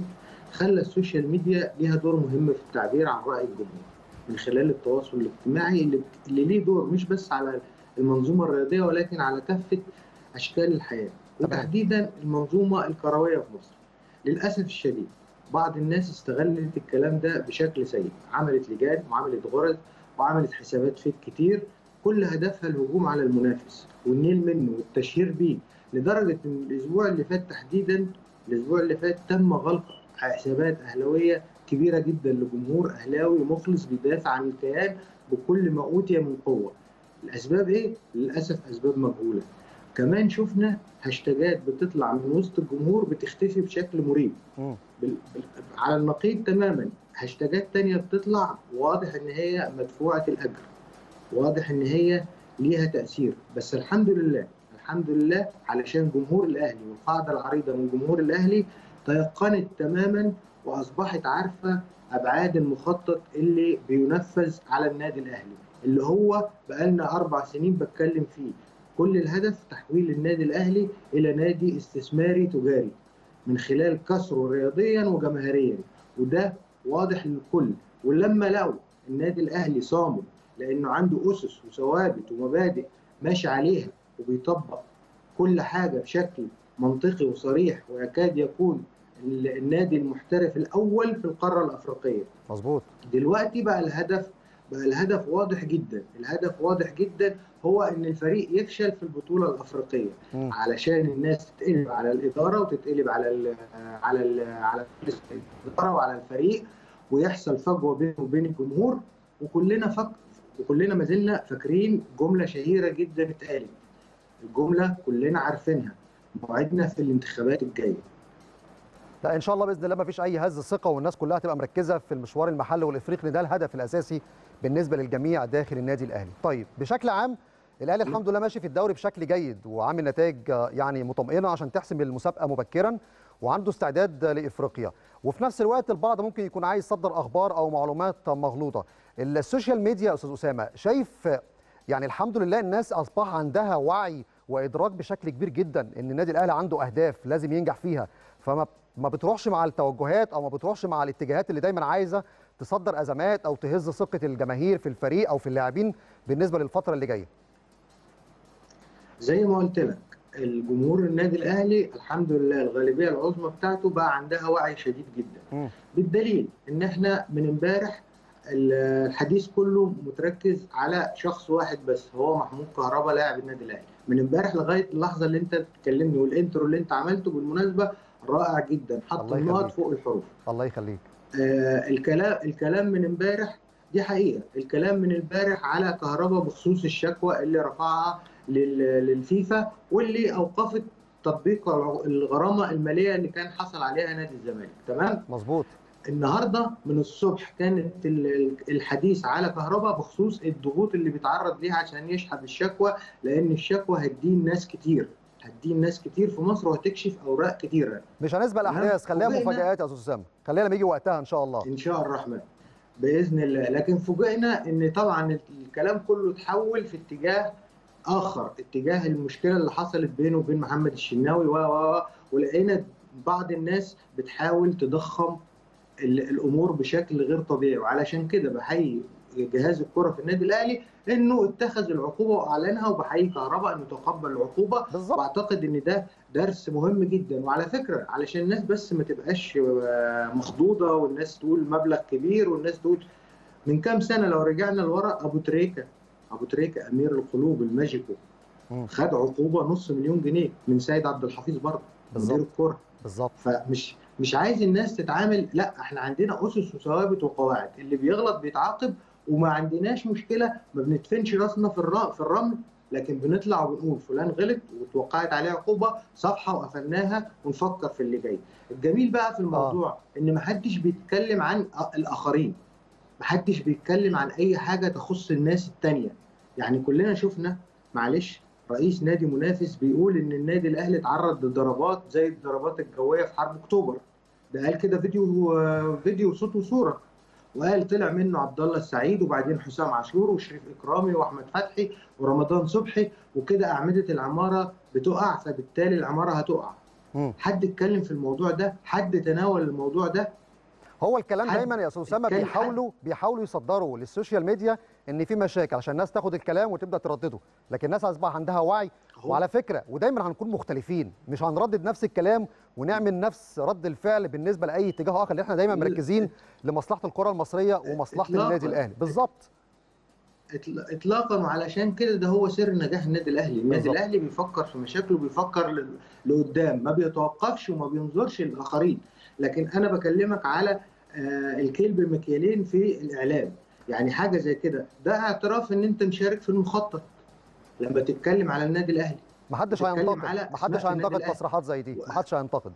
خلى السوشيال ميديا ليها دور مهم في التعبير عن راي الجمهور من خلال التواصل الاجتماعي اللي, اللي ليه دور مش بس على المنظومه الرياضيه ولكن على كافه اشكال الحياه وتحديدا المنظومه الكرويه في مصر للاسف الشديد بعض الناس استغلت الكلام ده بشكل سيء عملت لجان وعملت غرز وعملت حسابات فيك كتير كل هدفها الهجوم على المنافس والنيل منه والتشهير بيه لدرجه ان الاسبوع اللي فات تحديدا الاسبوع اللي فات تم غلق حسابات اهلاويه كبيره جدا لجمهور اهلاوي مخلص بيدافع عن الكيان بكل ما اوتي من قوه. الاسباب ايه؟ للاسف اسباب مجهوله. كمان شفنا هاشتاجات بتطلع من وسط الجمهور بتختفي بشكل مريب. بال... بال... على النقيض تماما هاشتاجات تانية بتطلع واضح ان هي مدفوعه الاجر. واضح ان هي ليها تاثير بس الحمد لله الحمد لله علشان جمهور الاهلي والقاعده العريضه من جمهور الاهلي تيقنت تماما واصبحت عارفه ابعاد المخطط اللي بينفذ على النادي الاهلي اللي هو بقالنا اربع سنين بتكلم فيه كل الهدف تحويل النادي الاهلي الى نادي استثماري تجاري من خلال كسره رياضيا وجماهيريا وده واضح للكل ولما لقوا النادي الاهلي صامد لانه عنده اسس وثوابت ومبادئ ماشي عليها وبيطبق كل حاجه بشكل منطقي وصريح ويكاد يكون النادي المحترف الاول في القاره الافريقيه. مظبوط. دلوقتي بقى الهدف بقى الهدف واضح جدا، الهدف واضح جدا هو ان الفريق يفشل في البطوله الافريقيه م. علشان الناس تتقلب على الاداره وتتقلب على ال على ال على الاداره وعلى الفريق ويحصل فجوه بينه وبين الجمهور وكلنا فك وكلنا ما زلنا فاكرين جمله شهيره جدا اتقالت. الجمله كلنا عارفينها موعدنا في الانتخابات الجايه. لا ان شاء الله باذن الله ما فيش اي هز ثقه والناس كلها تبقى مركزه في المشوار المحلي والافريقي ده الهدف الاساسي بالنسبه للجميع داخل النادي الاهلي. طيب بشكل عام الاهلي الحمد لله ماشي في الدوري بشكل جيد وعامل نتائج يعني مطمئنه عشان تحسم المسابقه مبكرا وعنده استعداد لافريقيا وفي نفس الوقت البعض ممكن يكون عايز يصدر اخبار او معلومات مغلوطه. السوشيال ميديا يا استاذ اسامه شايف يعني الحمد لله الناس اصبح عندها وعي وادراك بشكل كبير جدا ان النادي الاهلي عنده اهداف لازم ينجح فيها فما ما بتروحش مع التوجهات او ما بتروحش مع الاتجاهات اللي دايما عايزه تصدر ازمات او تهز ثقه الجماهير في الفريق او في اللاعبين بالنسبه للفتره اللي جايه. زي ما قلت لك الجمهور النادي الاهلي الحمد لله الغالبيه العظمى بتاعته بقى عندها وعي شديد جدا. م. بالدليل ان احنا من امبارح الحديث كله متركز على شخص واحد بس هو محمود كهربا لاعب النادي الاهلي من امبارح لغايه اللحظه اللي انت بتكلمني والانترو اللي انت عملته بالمناسبه رائع جدا حط النقط فوق الحروف الله يخليك آه الكلام الكلام من امبارح دي حقيقه الكلام من امبارح على كهربا بخصوص الشكوى اللي رفعها للفيفا واللي اوقفت تطبيق الغرامه الماليه اللي كان حصل عليها نادي الزمالك تمام مظبوط النهارده من الصبح كانت الحديث على كهرباء بخصوص الضغوط اللي بيتعرض ليها عشان يشحب الشكوى لان الشكوى هتدين ناس كتير هتدين ناس كتير في مصر وهتكشف اوراق كتيره مش هنسبق الاحداث خليها مفاجات يا استاذ اسامه خلينا لما يجي وقتها ان شاء الله ان شاء الرحمن باذن الله لكن فوجئنا ان طبعا الكلام كله اتحول في اتجاه اخر اتجاه المشكله اللي حصلت بينه وبين محمد الشناوي و ولقينا بعض الناس بتحاول تضخم الامور بشكل غير طبيعي وعلشان كده بحيي جهاز الكره في النادي الاهلي انه اتخذ العقوبه واعلنها وبحيي كهرباء انه تقبل العقوبه بالزبط. واعتقد ان ده درس مهم جدا وعلى فكره علشان الناس بس ما تبقاش مخضوضه والناس تقول مبلغ كبير والناس تقول من كام سنه لو رجعنا لورا ابو تريكه ابو تريكه امير القلوب الماجيكو خد عقوبه نص مليون جنيه من سيد عبد الحفيظ برضه مدير الكوره بالظبط فمش مش عايز الناس تتعامل لا احنا عندنا اسس وثوابت وقواعد اللي بيغلط بيتعاقب وما عندناش مشكله ما بندفنش راسنا في الرمل في الرمل لكن بنطلع وبنقول فلان غلط وتوقعت عليه عقوبه صفحه وقفلناها ونفكر في اللي جاي الجميل بقى في الموضوع آه. ان ما حدش بيتكلم عن الاخرين ما حدش بيتكلم عن اي حاجه تخص الناس التانية يعني كلنا شفنا معلش رئيس نادي منافس بيقول ان النادي الاهلي اتعرض لضربات زي الضربات الجويه في حرب اكتوبر ده قال كده فيديو فيديو صوت وصوره وقال طلع منه عبد الله السعيد وبعدين حسام عاشور وشريف اكرامي واحمد فتحي ورمضان صبحي وكده اعمده العماره بتقع فبالتالي العماره هتقع مم. حد اتكلم في الموضوع ده حد تناول الموضوع ده هو الكلام حد دايما يا استاذ اسامه اتكلم بيحاولوا بيحاولوا يصدروا للسوشيال ميديا ان في مشاكل عشان الناس تاخد الكلام وتبدا تردده لكن الناس اصبح عندها وعي هو- وعلى فكره ودايما هنكون مختلفين مش هنردد نفس الكلام ونعمل نفس رد الفعل بالنسبه لاي اتجاه اخر لان احنا دايما لا. مركزين لمصلحه الكره المصريه ومصلحه إطلاقاً. النادي الاهلي بالظبط إطل- اطلاقا وعلشان كده ده هو سر نجاح النادي الاهلي النادي بالظبط. الاهلي بيفكر في مشاكله بيفكر ل- لقدام ما بيتوقفش وما بينظرش للاخرين لكن انا بكلمك على آه، الكيل بمكيالين في الاعلام يعني حاجه زي كده ده اعتراف ان انت مشارك في المخطط لما تتكلم على النادي الاهلي محدش بتتكلم هينتقد على محدش أسماء النادي هينتقد الأهلي. تصريحات زي دي محدش هينتقد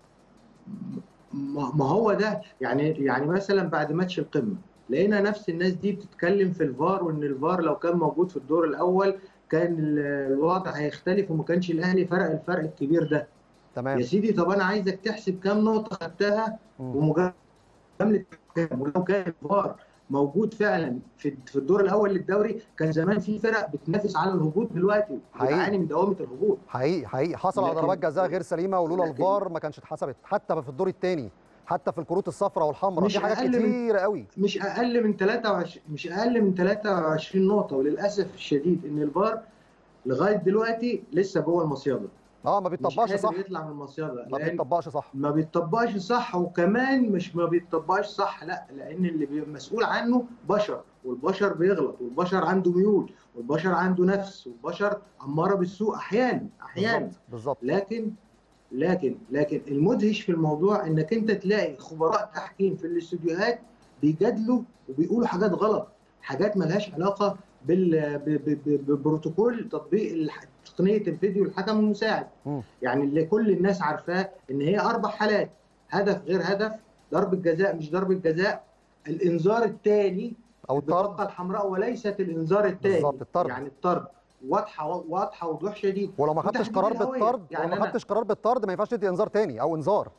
ما ما هو ده يعني يعني مثلا بعد ماتش القمه لقينا نفس الناس دي بتتكلم في الفار وان الفار لو كان موجود في الدور الاول كان ال- الوضع هيختلف وما كانش الاهلي فرق الفرق الكبير ده تمام يا سيدي طب انا عايزك تحسب كام نقطه خدتها مم. ومجامله كام ولو كان الفار موجود فعلا في في الدور الاول للدوري كان زمان في فرق بتنافس على الهبوط دلوقتي حقيقي. بتعاني من دوامه الهبوط حقيقي حقيقي حصل على لكن- ضربات جزاء غير سليمه ولولا لكن- الفار ما كانش اتحسبت حتى في الدور الثاني حتى في الكروت الصفراء والحمراء مش في حاجات أقل من- كتير قوي مش اقل من 23 مش اقل من 23 نقطه وللاسف الشديد ان الفار لغايه دلوقتي لسه جوه المصيده اه ما مش بيطبقش قادر صح يطلع من المصيده ما لان بيطبقش صح ما بيطبقش صح وكمان مش ما بيطبقش صح لا لان اللي بي- مسؤول عنه بشر والبشر بيغلط والبشر عنده ميول والبشر عنده نفس والبشر اماره بالسوء احيانا احيانا بالظبط بالظبط لكن لكن لكن المدهش في الموضوع انك انت تلاقي خبراء تحكيم في الاستوديوهات بيجادلوا وبيقولوا حاجات غلط حاجات ملهاش علاقه بال ب- ب- ب- ببروتوكول تطبيق الح- تقنيه الفيديو الحكم المساعد مم. يعني اللي كل الناس عارفاه ان هي اربع حالات هدف غير هدف ضربه جزاء مش ضربه جزاء الانذار الثاني او البطاقه الطرد الحمراء وليست الانذار الثاني بالظبط، الطرد. يعني الطرد واضحه واضحه وضوح شديد ولو ما خدتش وتحديد قرار الهوية. بالطرد يعني لو ما أنا- خدتش قرار بالطرد ما ينفعش تدي انذار تاني او انذار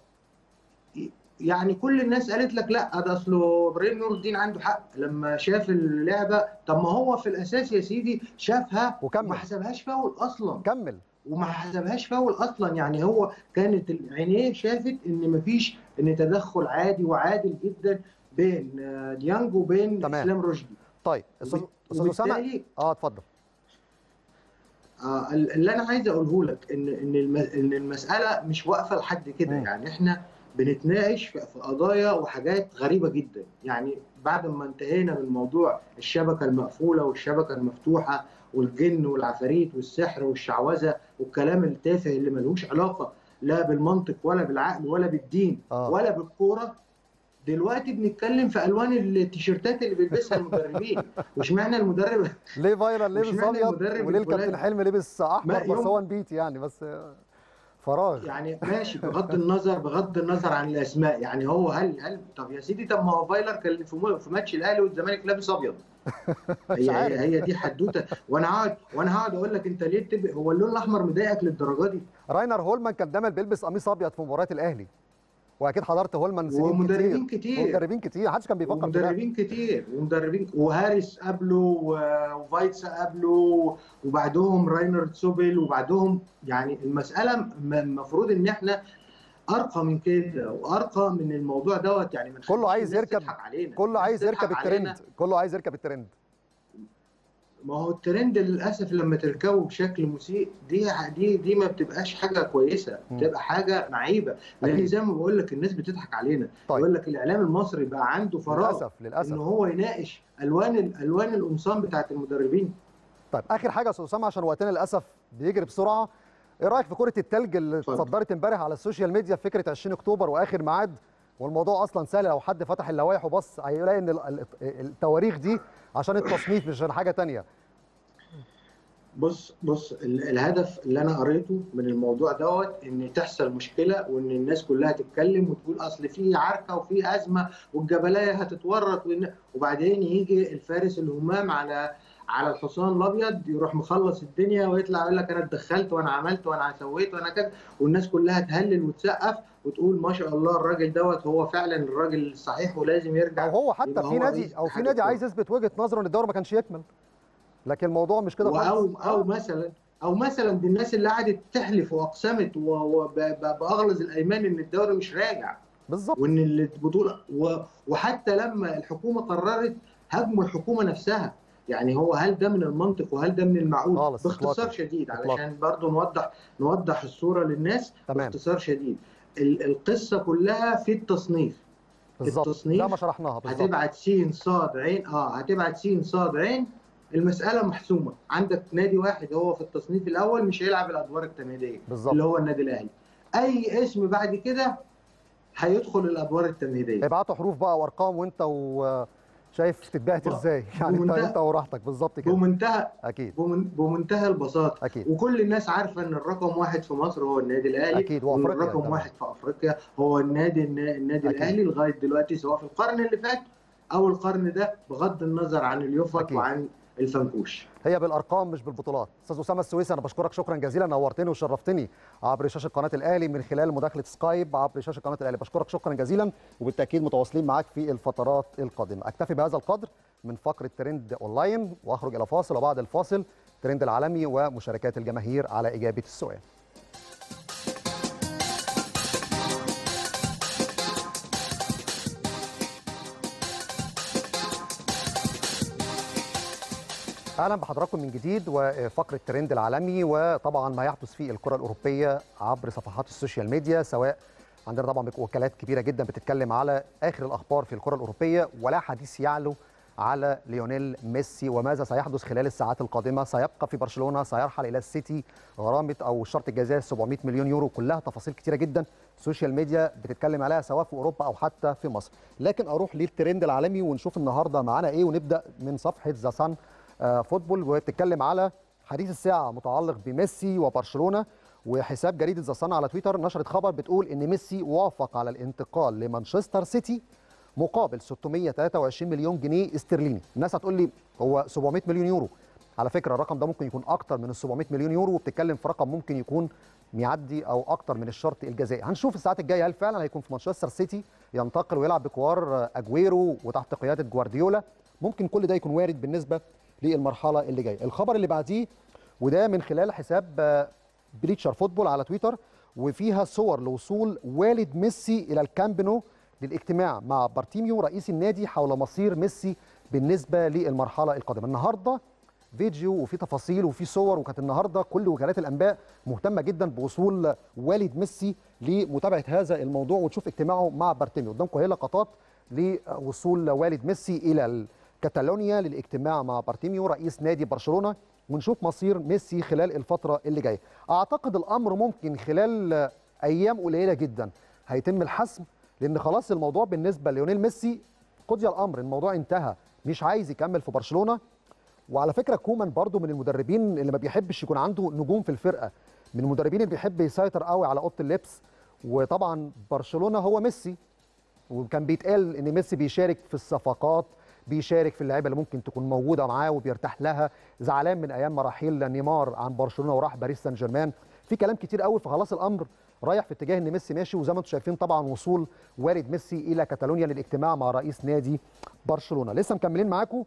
يعني كل الناس قالت لك لا ده اصله ابراهيم نور الدين عنده حق لما شاف اللعبه طب ما هو في الاساس يا سيدي شافها وكمل. وما حسبهاش فاول اصلا كمل وما حسبهاش فاول اصلا يعني هو كانت عينيه شافت ان مفيش ان تدخل عادي وعادل جدا بين آه، ديانج وبين تمام. اسلام رشدي طيب استاذ وبالت- استاذ اسامه وبالتالي اه اتفضل آه، اللي انا عايز اقوله لك ان ان الم- ان المساله مش واقفه لحد كده مم. يعني احنا بنتناقش في في قضايا وحاجات غريبه جدا يعني بعد ما انتهينا من موضوع الشبكه المقفوله والشبكه المفتوحه والجن والعفاريت والسحر والشعوذه والكلام التافه اللي ملوش علاقه لا بالمنطق ولا بالعقل ولا بالدين آه. ولا بالكوره دلوقتي بنتكلم في الوان التيشيرتات اللي بيلبسها المدربين واشمعنى المدرب ليه فايرال لبس اشمعنى ابيض المدرب وليه الكابتن الفلاني؟ حلمي لبس احمر ما بس يوم- هو نبيت يعني بس آه، فراغ يعني ماشي بغض النظر بغض النظر عن الاسماء يعني هو هل هل طب يا سيدي طب ما هو فايلر كان في مو- في ماتش الاهلي والزمالك لابس ابيض هي عارف. هي, هي دي حدوته وانا هقعد وانا هقعد اقول لك انت ليه تبقى هو اللون الاحمر مضايقك للدرجه دي راينر هولمان كان دايما بيلبس قميص ابيض في مباريات الاهلي واكيد حضرت هولمان سنين ومدربين كتير كتير ومدربين كتير محدش كان بيفكر في ده ومدربين كتير ومدربين وهاريس قبله و- وفايتسا قبله وبعدهم راينر تسوبل وبعدهم يعني المساله م- المفروض ان احنا ارقى من كده وارقى من الموضوع دوت يعني ما كله نخليش عايز الناس يركب- تضحك علينا كله الناس عايز يركب تضحك علينا. الترند كله عايز يركب الترند ما هو الترند للاسف لما تركبه بشكل مسيء دي دي دي ما بتبقاش حاجه كويسه مم. بتبقى حاجه معيبه لان أكيد. زي ما بقول لك الناس بتضحك علينا طيب. يقول لك الاعلام المصري بقى عنده فراغ للاسف للاسف ان هو يناقش الوان الالوان القمصان بتاعت المدربين طيب اخر حاجه يا استاذ اسامه عشان وقتنا للاسف بيجري بسرعه ايه رايك في كره التلج اللي اتفضل. اتصدرت امبارح على السوشيال ميديا في فكره 20 اكتوبر واخر ميعاد والموضوع اصلا سهل لو حد فتح اللوائح وبص هيلاقي ان ال- ال- التواريخ دي عشان التصنيف مش عشان حاجه تانية بص بص ال- الهدف اللي انا قريته من الموضوع دوت ان تحصل مشكله وان الناس كلها تتكلم وتقول اصل في عركه وفي ازمه والجبلايه هتتورط وإن- وبعدين يجي الفارس الهمام على على الحصان الابيض يروح مخلص الدنيا ويطلع يقول لك انا اتدخلت وانا عملت وانا سويت وانا كذا والناس كلها تهلل وتسقف وتقول ما شاء الله الراجل دوت هو فعلا الراجل الصحيح ولازم يرجع او هو حتى يبقى في هو نادي رئيس او في اتحاد نادي الكورة. عايز يثبت وجهه نظره ان الدوري ما كانش يكمل لكن الموضوع مش كده او خالص او مثلا او مثلا دي الناس اللي قعدت تحلف واقسمت و- وب- ب- باغلظ الايمان ان الدوري مش راجع بالظبط وان البطوله و- وحتى لما الحكومه قررت هجموا الحكومه نفسها يعني هو هل ده من المنطق وهل ده من المعقول خالص، باختصار إطلاقاً. شديد إطلاقاً. علشان برضو نوضح نوضح الصوره للناس تمام باختصار شديد ال- القصه كلها في التصنيف بالظبط التصنيف زي ما شرحناها بالظبط هتبعت سين صاد عين اه هتبعت سين صاد عين المساله محسومه عندك نادي واحد هو في التصنيف الاول مش هيلعب الادوار التمهيديه بالظبط اللي هو النادي الاهلي اي اسم بعد كده هيدخل الادوار التمهيديه ابعتوا حروف بقى وارقام وانت وشايف تتبعت ب- ازاي يعني انت بمنتهى- انت وراحتك بالظبط كده بمنتهى اكيد بمن- بمنتهى البساطه اكيد وكل الناس عارفه ان الرقم واحد في مصر هو النادي الاهلي اكيد وان وافريقيا الرقم كمان. واحد في افريقيا هو النادي النادي أكيد. الاهلي لغايه دلوقتي سواء في القرن اللي فات او القرن ده بغض النظر عن اليوفط أكيد. وعن الفنكوش هي بالارقام مش بالبطولات استاذ اسامه السويسي انا بشكرك شكرا جزيلا نورتني وشرفتني عبر شاشه قناه الاهلي من خلال مداخله سكايب عبر شاشه قناه الاهلي بشكرك شكرا جزيلا وبالتاكيد متواصلين معاك في الفترات القادمه اكتفي بهذا القدر من فقره ترند اونلاين واخرج الى فاصل وبعد الفاصل ترند العالمي ومشاركات الجماهير على اجابه السؤال اهلا بحضراتكم من جديد وفقره ترند العالمي وطبعا ما يحدث في الكره الاوروبيه عبر صفحات السوشيال ميديا سواء عندنا طبعا وكالات كبيره جدا بتتكلم على اخر الاخبار في الكره الاوروبيه ولا حديث يعلو على ليونيل ميسي وماذا سيحدث خلال الساعات القادمه سيبقى في برشلونه سيرحل الى السيتي غرامه او شرط الجزاء 700 مليون يورو كلها تفاصيل كتيره جدا السوشيال ميديا بتتكلم عليها سواء في اوروبا او حتى في مصر لكن اروح للترند العالمي ونشوف النهارده معانا ايه ونبدا من صفحه ذا سان آه، فوتبول وبتتكلم على حديث الساعه متعلق بميسي وبرشلونه وحساب جريده ذا صن على تويتر نشرت خبر بتقول ان ميسي وافق على الانتقال لمانشستر سيتي مقابل 623 مليون جنيه استرليني الناس هتقول لي هو 700 مليون يورو على فكره الرقم ده ممكن يكون اكتر من ال 700 مليون يورو وبتتكلم في رقم ممكن يكون معدي او اكتر من الشرط الجزائي هنشوف الساعات الجايه هل فعلا هيكون في مانشستر سيتي ينتقل ويلعب بكوار اجويرو وتحت قياده جوارديولا ممكن كل ده يكون وارد بالنسبه للمرحله اللي جايه الخبر اللي بعديه وده من خلال حساب آه، بليتشر فوتبول على تويتر وفيها صور لوصول والد ميسي الى الكامب نو للاجتماع مع بارتيميو رئيس النادي حول مصير ميسي بالنسبه للمرحله القادمه النهارده فيديو وفي تفاصيل وفي صور وكانت النهارده كل وكالات الانباء مهتمه جدا بوصول والد ميسي لمتابعه هذا الموضوع وتشوف اجتماعه مع بارتيميو قدامكم اهي لقطات لوصول والد ميسي الى كاتالونيا للاجتماع مع بارتيميو رئيس نادي برشلونه ونشوف مصير ميسي خلال الفتره اللي جايه اعتقد الامر ممكن خلال ايام قليله جدا هيتم الحسم لان خلاص الموضوع بالنسبه ليونيل ميسي قضي الامر الموضوع انتهى مش عايز يكمل في برشلونه وعلى فكره كومان برضو من المدربين اللي ما بيحبش يكون عنده نجوم في الفرقه من المدربين اللي بيحب يسيطر قوي على اوضه اللبس وطبعا برشلونه هو ميسي وكان بيتقال ان ميسي بيشارك في الصفقات بيشارك في اللعيبه اللي ممكن تكون موجوده معاه وبيرتاح لها زعلان من ايام مراحيل نيمار عن برشلونه وراح باريس سان جيرمان في كلام كتير قوي فخلاص الامر رايح في اتجاه ان ميسي ماشي وزي ما انتم شايفين طبعا وصول والد ميسي الى كاتالونيا للاجتماع مع رئيس نادي برشلونه لسه مكملين معاكم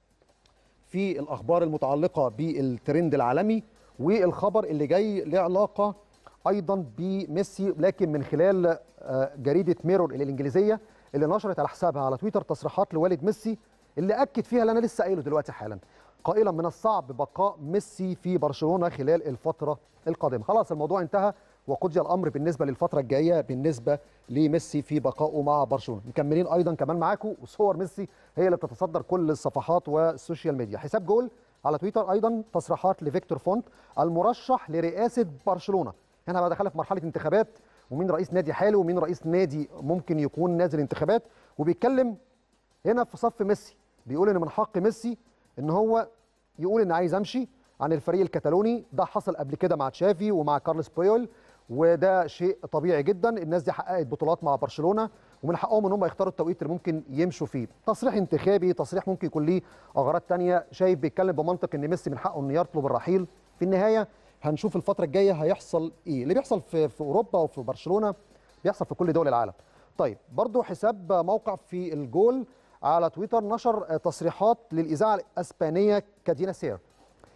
في الاخبار المتعلقه بالترند العالمي والخبر اللي جاي له علاقه ايضا بميسي لكن من خلال آه، جريده ميرور الانجليزيه اللي نشرت على حسابها على تويتر تصريحات لوالد ميسي اللي اكد فيها اللي انا لسه قايله دلوقتي حالا قائلا من الصعب بقاء ميسي في برشلونه خلال الفتره القادمه خلاص الموضوع انتهى وقضي الامر بالنسبه للفتره الجايه بالنسبه لميسي في بقائه مع برشلونه مكملين ايضا كمان معاكم وصور ميسي هي اللي بتتصدر كل الصفحات والسوشيال ميديا حساب جول على تويتر ايضا تصريحات لفيكتور فونت المرشح لرئاسه برشلونه هنا بقى دخلنا في مرحله انتخابات ومين رئيس نادي حالي ومين رئيس نادي ممكن يكون نازل انتخابات وبيتكلم هنا في صف ميسي بيقول ان من حق ميسي ان هو يقول ان عايز امشي عن الفريق الكتالوني ده حصل قبل كده مع تشافي ومع كارلوس بويول وده شيء طبيعي جدا الناس دي حققت بطولات مع برشلونه ومن حقهم ان هم يختاروا التوقيت اللي ممكن يمشوا فيه تصريح انتخابي تصريح ممكن يكون ليه اغراض تانية شايف بيتكلم بمنطق ان ميسي من حقه انه يطلب الرحيل في النهايه هنشوف الفتره الجايه هيحصل ايه اللي بيحصل في في اوروبا وفي برشلونه بيحصل في كل دول العالم طيب برضو حساب موقع في الجول على تويتر نشر تصريحات للاذاعه الاسبانيه كادينا سير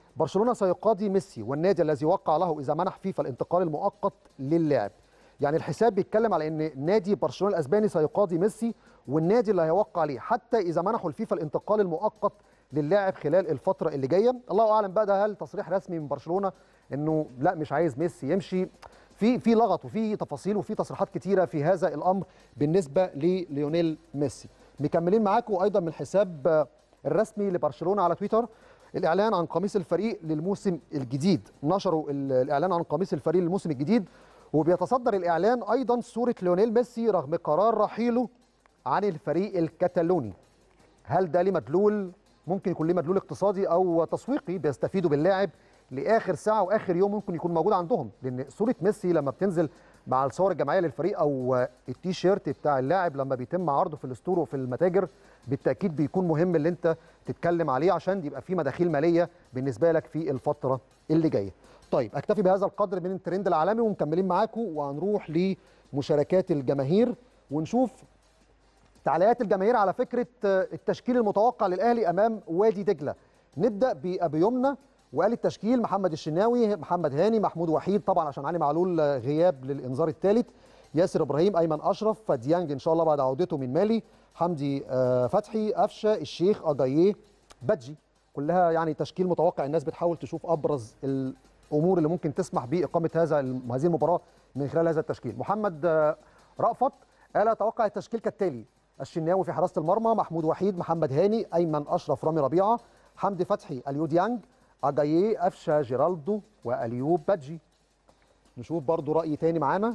برشلونه سيقاضي ميسي والنادي الذي وقع له اذا منح فيفا الانتقال المؤقت للاعب يعني الحساب بيتكلم على ان نادي برشلونه الاسباني سيقاضي ميسي والنادي اللي هيوقع عليه حتى اذا منحوا الفيفا الانتقال المؤقت للاعب خلال الفتره اللي جايه الله اعلم بقى ده هل تصريح رسمي من برشلونه انه لا مش عايز ميسي يمشي في في لغط وفي تفاصيل وفي تصريحات كتيره في هذا الامر بالنسبه لليونيل ميسي مكملين معاكم ايضا من الحساب الرسمي لبرشلونه على تويتر الاعلان عن قميص الفريق للموسم الجديد نشروا الاعلان عن قميص الفريق للموسم الجديد وبيتصدر الاعلان ايضا صوره ليونيل ميسي رغم قرار رحيله عن الفريق الكتالوني هل ده ليه مدلول ممكن يكون ليه مدلول اقتصادي او تسويقي بيستفيدوا باللاعب لاخر ساعه واخر يوم ممكن يكون موجود عندهم لان صوره ميسي لما بتنزل مع الصور الجماعيه للفريق او التي شيرت بتاع اللاعب لما بيتم عرضه في الستور وفي المتاجر بالتاكيد بيكون مهم اللي انت تتكلم عليه عشان يبقى في مداخيل ماليه بالنسبه لك في الفتره اللي جايه. طيب اكتفي بهذا القدر من الترند العالمي ومكملين معاكم وهنروح لمشاركات الجماهير ونشوف تعليقات الجماهير على فكره التشكيل المتوقع للاهلي امام وادي دجله. نبدا بابي يمنى وقال التشكيل محمد الشناوي محمد هاني محمود وحيد طبعا عشان علي معلول غياب للانذار الثالث ياسر ابراهيم ايمن اشرف ديانج ان شاء الله بعد عودته من مالي حمدي فتحي قفشه الشيخ اجاييه بدجي كلها يعني تشكيل متوقع الناس بتحاول تشوف ابرز الامور اللي ممكن تسمح باقامه هذا هذه المباراه من خلال هذا التشكيل محمد رأفت قال اتوقع التشكيل كالتالي الشناوي في حراسه المرمى محمود وحيد محمد هاني ايمن اشرف رامي ربيعه حمدي فتحي اليو ديانج اجاييه قفشه جيرالدو واليوب بادجي نشوف برضو راي تاني معانا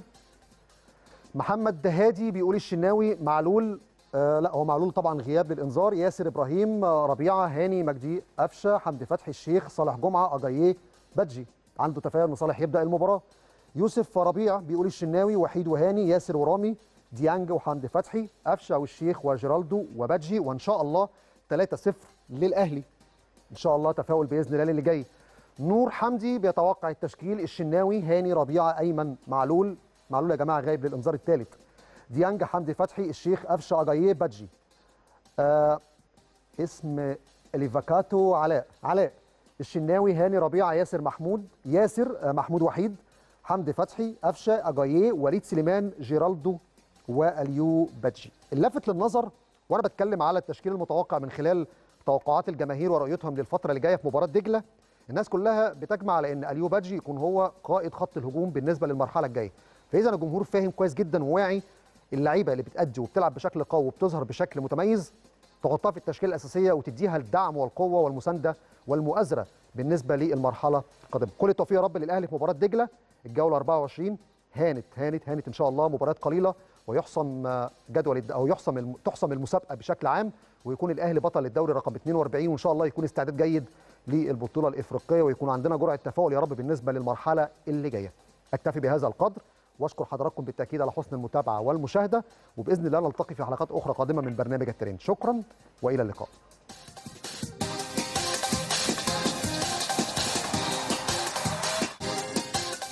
محمد دهادي بيقول الشناوي معلول آه لا هو معلول طبعا غياب للانذار ياسر ابراهيم آه ربيعه هاني مجدي قفشه حمدي فتحي الشيخ صالح جمعه اجاييه بادجي عنده تفاؤل ان صالح يبدا المباراه يوسف ربيع بيقول الشناوي وحيد وهاني ياسر ورامي ديانج وحمدي فتحي قفشه والشيخ وجيرالدو وبادجي وان شاء الله 3-0 للاهلي ان شاء الله تفاؤل باذن الله اللي جاي نور حمدي بيتوقع التشكيل الشناوي هاني ربيعه ايمن معلول معلول يا جماعه غايب للانذار الثالث ديانج حمدي فتحي الشيخ قفشه اجاييه بادجي آه اسم اليفاكاتو علاء علاء الشناوي هاني ربيعه ياسر محمود ياسر آه محمود وحيد حمدي فتحي قفشه اجاييه وليد سليمان جيرالدو واليو بادجي اللافت للنظر وانا بتكلم على التشكيل المتوقع من خلال توقعات الجماهير ورؤيتهم للفتره اللي جايه في مباراه دجله الناس كلها بتجمع على ان اليو بادجي يكون هو قائد خط الهجوم بالنسبه للمرحله الجايه فاذا الجمهور فاهم كويس جدا وواعي اللعيبه اللي بتأدي وبتلعب بشكل قوي وبتظهر بشكل متميز تحطها في التشكيله الاساسيه وتديها الدعم والقوه والمسانده والمؤازره بالنسبه للمرحله القادمه كل التوفيق يا رب للاهلي في مباراه دجله الجوله 24 هانت هانت هانت ان شاء الله مباريات قليله ويحسم جدول او يحسم تحسم المسابقه بشكل عام ويكون الاهلي بطل الدوري رقم 42 وان شاء الله يكون استعداد جيد للبطوله الافريقيه ويكون عندنا جرعه تفاؤل يا رب بالنسبه للمرحله اللي جايه. اكتفي بهذا القدر واشكر حضراتكم بالتاكيد على حسن المتابعه والمشاهده وباذن الله نلتقي في حلقات اخرى قادمه من برنامج الترند شكرا والى اللقاء.